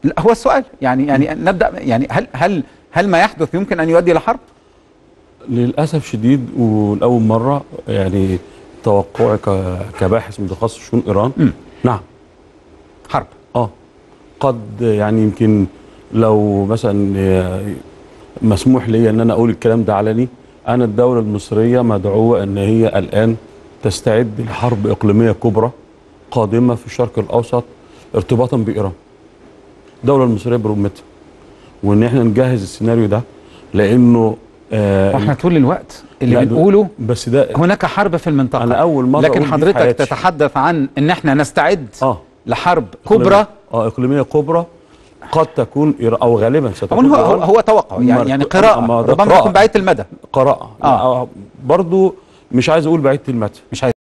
لا هو السؤال يعني يعني نبدا يعني هل هل هل ما يحدث يمكن ان يؤدي الى حرب؟ للاسف شديد ولاول مره يعني توقعي ك- كباحث متخصص في شؤون ايران مم. نعم حرب اه قد يعني يمكن لو مثلا آه، مسموح لي ان انا اقول الكلام ده علني انا الدوله المصريه مدعوه ان هي الان تستعد لحرب اقليميه كبرى قادمه في الشرق الاوسط ارتباطا بايران الدوله المصريه برمتها وان احنا نجهز السيناريو ده لانه آه واحنا طول الوقت اللي لا، ده- بنقوله بس ده هناك حرب في المنطقه انا اول مره لكن أقول دي في حضرتك حياتي. تتحدث عن ان احنا نستعد اه لحرب كبرى اه اقليميه كبرى قد تكون إيران- او غالبا طبعا ستكون هو هو, إيران هو توقع يعني مرت- يعني أما قراءه ده ربما قراءة. يكون بعيد المدى قراءة آه. آه. برضو مش عايز اقول بعيدة المدى مش عايز